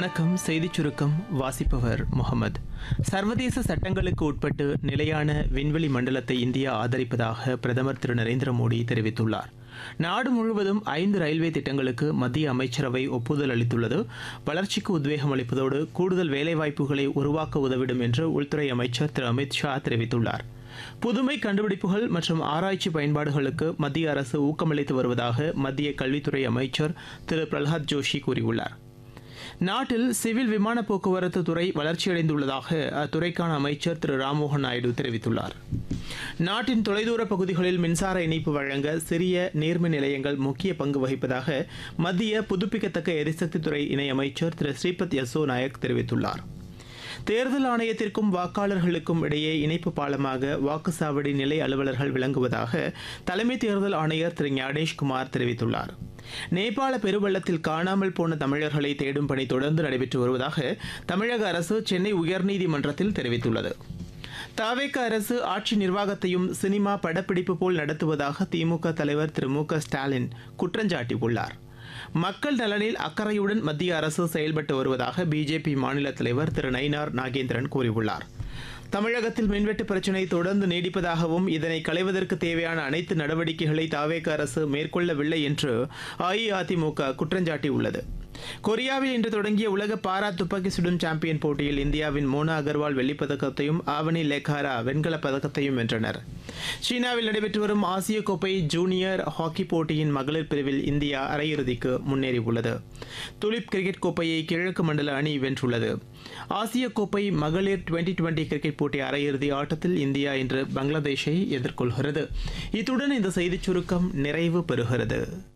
வணக்கம் செய்திச் சுருக்கம் வாசிப்பவர் முகமது சர்வதேச சட்டங்களுக்கு உட்பட்டு நிலையான விண்வெளி மண்டலத்தை இந்தியா ஆதரிப்பதாக பிரதமர் திரு நரேந்திர மோடி தெரிவித்துள்ளார் நாடு முழுவதும் ஐந்து ரயில்வே திட்டங்களுக்கு மத்திய அமைச்சரவை ஒப்புதல் அளித்துள்ளது வளர்ச்சிக்கு உத்வேகம் அளிப்பதோடு கூடுதல் வேலைவாய்ப்புகளை உருவாக்க உதவிடும் என்று உள்துறை அமைச்சர் திரு அமித் ஷா தெரிவித்துள்ளார் புதுமை கண்டுபிடிப்புகள் மற்றும் ஆராய்ச்சி பயன்பாடுகளுக்கு மத்திய அரசு ஊக்கமளித்து வருவதாக மத்திய கல்வித்துறை அமைச்சர் திரு பிரல்ஹாத் ஜோஷி கூறியுள்ளார் நாட்டில் சிவில் விமான போக்குவரத்து துறை வளர்ச்சியடைந்துள்ளதாக அத்துறைக்கான அமைச்சர் திரு ராம்மோகன் நாயுடு தெரிவித்துள்ளார் நாட்டின் தொலைதூர பகுதிகளில் மின்சார இணைப்பு வழங்க சிறிய நீர்மின் நிலையங்கள் முக்கிய பங்கு வகிப்பதாக மத்திய புதுப்பிக்கத்தக்க எரிசக்தித்துறை இணையமைச்சர் திரு ஸ்ரீபத் யசோ நாயக் தெரிவித்துள்ளார் தேர்தல் ஆணையத்திற்கும் வாக்காளர்களுக்கும் இடையே இணைப்பு பாலமாக வாக்குச்சாவடி நிலை அலுவலர்கள் விளங்குவதாக தலைமை தேர்தல் ஆணையர் திரு ஞானேஷ்குமார் தெரிவித்துள்ளார் நேபாள பெருவெள்ளத்தில் காணாமல் போன தமிழர்களை தேடும் பணி தொடர்ந்து நடைபெற்று வருவதாக தமிழக அரசு சென்னை உயர்நீதிமன்றத்தில் தெரிவித்துள்ளது தாவேக அரசு ஆட்சி நிர்வாகத்தையும் சினிமா படப்பிடிப்பு போல் நடத்துவதாக திமுக தலைவர் திரு மு க ஸ்டாலின் குற்றஞ்சாட்டியுள்ளார் மக்கள் நலனில் அக்கறையுடன் மத்திய அரசு செயல்பட்டு வருவதாக பிஜேபி மாநில தலைவர் திரு நயினார் நாகேந்திரன் கூறியுள்ளார் தமிழகத்தில் மின்வெட்டு பிரச்சினை தொடர்ந்து நீடிப்பதாகவும் இதனை களைவதற்கு தேவையான அனைத்து நடவடிக்கைகளை தாவேக அரசு மேற்கொள்ளவில்லை என்று அஇஅதிமுக குற்றஞ்சாட்டியுள்ளது கொரியாவில் இன்று தொடங்கிய உலக பாரா துப்பாக்கி சுடும் சாம்பியன் போட்டியில் இந்தியாவின் மோனா அகர்வால் வெள்ளிப்பதக்கத்தையும் ஆவணி லேகாரா வெண்கலப் பதக்கத்தையும் வென்றனர் சீனாவில் நடைபெற்று வரும் ஆசிய கோப்பை ஜூனியர் ஹாக்கி போட்டியின் மகளிர் பிரிவில் இந்தியா அரையிறுதிக்கு முன்னேறியுள்ளது துலிப் கிரிக்கெட் கோப்பையை கிழக்கு மண்டல அணி வென்றுள்ளது ஆசிய கோப்பை மகளிர் டுவெண்டி டுவெண்டி கிரிக்கெட் போட்டி அரையிறுதி ஆட்டத்தில் இந்தியா இன்று பங்களாதேஷை எதிர்கொள்கிறது இத்துடன் இந்த செய்திச் சுருக்கம் நிறைவு பெறுகிறது